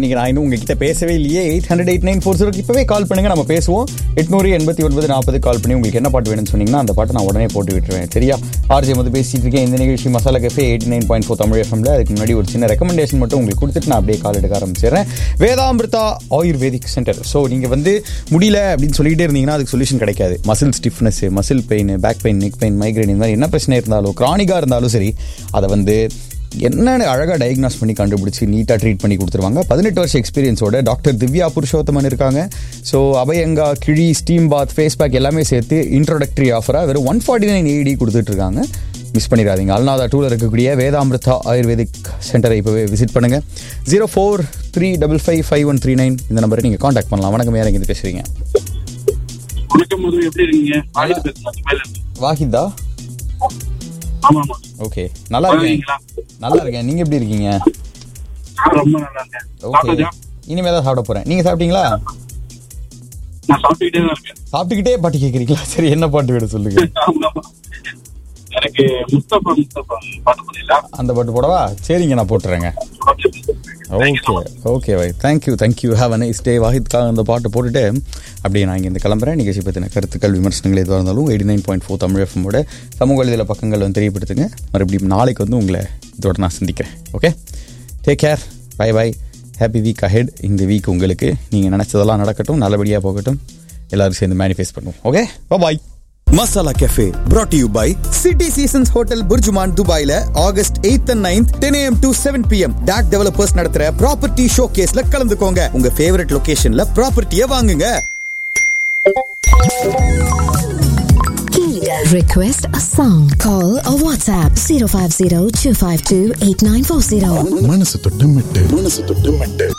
இன்னைக்கு நான் இன்னும் உங்ககிட்ட பேசவே இல்லையே eight hundred eight nine four ஜீரோக்கு இப்பவே கால் பண்ணுங்க நம்ம பேசுவோம் எட்நூறு எண்பத்தி ஒன்பது நாற்பது கால் பண்ணி உங்களுக்கு என்ன பாட்டு வேணும்னு சொன்னீங்கன்னா அந்த பாட்டை நான் உடனே போட்டு விட்டுருவேன் சரியா ஆர்ஜே வந்து பேசிட்டு இருக்கேன் இந்த நிகழ்ச்சி Masala Cafe eighty nine point four Tamil எஃப்எம்ல அதுக்கு முன்னாடி ஒரு சின்ன ரெக்கமெண்டேஷன் மட்டும் உங்களுக்கு கொடுத்துட்டு நான் அப்படியே கால் எடுக்க ஆரம்பிச்சிடுறேன் வேதாமிருதா ஆயுர்வேதிக் சென்டர் ஸோ நீங்கள் வந்து முடியல அப்படின்னு சொல்லிட்டே இருந்தீங்கன்னா அதுக்கு சொல்யூஷன் கிடைக்காது muscle stiffness muscle pain back pain neck pain migraine இந்த மாதிரி என்ன பிரச்சனை இருந்தாலும் கிரானிக்காக இருந்தாலும் சரி அதை வந்து என்னென்ன அழகாக டயக்னாஸ் பண்ணி கண்டுபிடிச்சி நீட்டாக ட்ரீட் பண்ணி கொடுத்துருவாங்க பதினெட்டு வருஷம் எக்ஸ்பீரியன்ஸோட டாக்டர் திவ்யா புருஷோத்தமன் இருக்காங்க ஸோ அபயங்கா கிழி ஸ்டீம் பாத் ஃபேஸ் பேக் எல்லாமே சேர்த்து இன்ட்ரோடக்டரி ஆஃபராக வெறும் ஒன் ஃபார்ட்டி நைன் ஏடி கொடுத்துட்ருக்காங்க மிஸ் பண்ணிடாதீங்க அல்நாதா டூவில் இருக்கக்கூடிய வேதாமிருதா ஆயுர்வேதிக் சென்டரை இப்போவே விசிட் பண்ணுங்கள் zero four three double five five one three nine இந்த நம்பரை நீங்கள் காண்டாக்ட் பண்ணலாம் வணக்கம் யார் இருந்து பேசுகிறீங்க வணக்கம் மது எப்படி இருக்கீங்க வாலிப பேசுறேன் துபாயில இருந்து. வாஹிதா ஆமா ஆமா ஓகே நல்லா இருக்கேன் இருக்கீங்களா நல்லா இருக்கேன் நீங்கள் எப்படி இருக்கீங்க நான் ரொம்ப நல்லா இருக்கேன் ஓகே சாப்பிட்டதா இனிமே தான் சாப்பிட போகிறேன் நீங்கள் சாப்பிட்டீங்களா நான் சாப்பிட்டுக்கிட்டே தான் இருக்கேன் சாப்பிட்டுக்கிட்டே பாட்டு கேட்குறீங்களா சரி என்ன பாட்டு வேணும் சொல்லுங்க ஆமா, ஆமா. எனக்கு முஸ்தபா முஸ்தபா பாட்டு பண்ணீங்களா அந்த பாட்டு போடவா சரிங்க நான் போட்டுறேங்க ஓகே ஓகே வை thank you thank you have a nice day வாஹித்காக அந்த பாட்டு போட்டுட்டு அப்படியே நான் இங்கே கிளம்புறேன் நிகழ்ச்சி பற்றின கருத்துக்கள் விமர்சனங்கள் எதுவாக இருந்தாலும் eighty nine point four Tamil எஃப்எம்மோட சமூக வலைதள பக்கங்கள் வந்து தெரியப்படுத்துங்க மறுபடியும் நாளைக்கு வந்து உங்களை இதோட நான் சந்திக்கிறேன் okay take care bye bye happy week ahead இந்த வீக் உங்களுக்கு நீங்கள் நினச்சதெல்லாம் நடக்கட்டும் நல்லபடியாக போகட்டும் எல்லாரும் சேர்ந்து மேனிஃபெஸ்ட் பண்ணுவோம் okay bye Masala Cafe brought to you by City Seasons Hotel BurJuman துபாயில August 8th and 9th 10 am to 7 pm டாக் டெவலப்பர்ஸ் நடத்துற ப்ராப்பர்ட்டி ஷோ கேஸ்ல கலந்துக்கோங்க உங்க ஃபேவரட் லொகேஷன்ல ப்ராப்பர்ட்டியை வாங்குங்க Request a song. Call or WhatsApp 050 252 8940. மனசு தொட்டு மெட்டு மனசு தொட்டு மெட்டு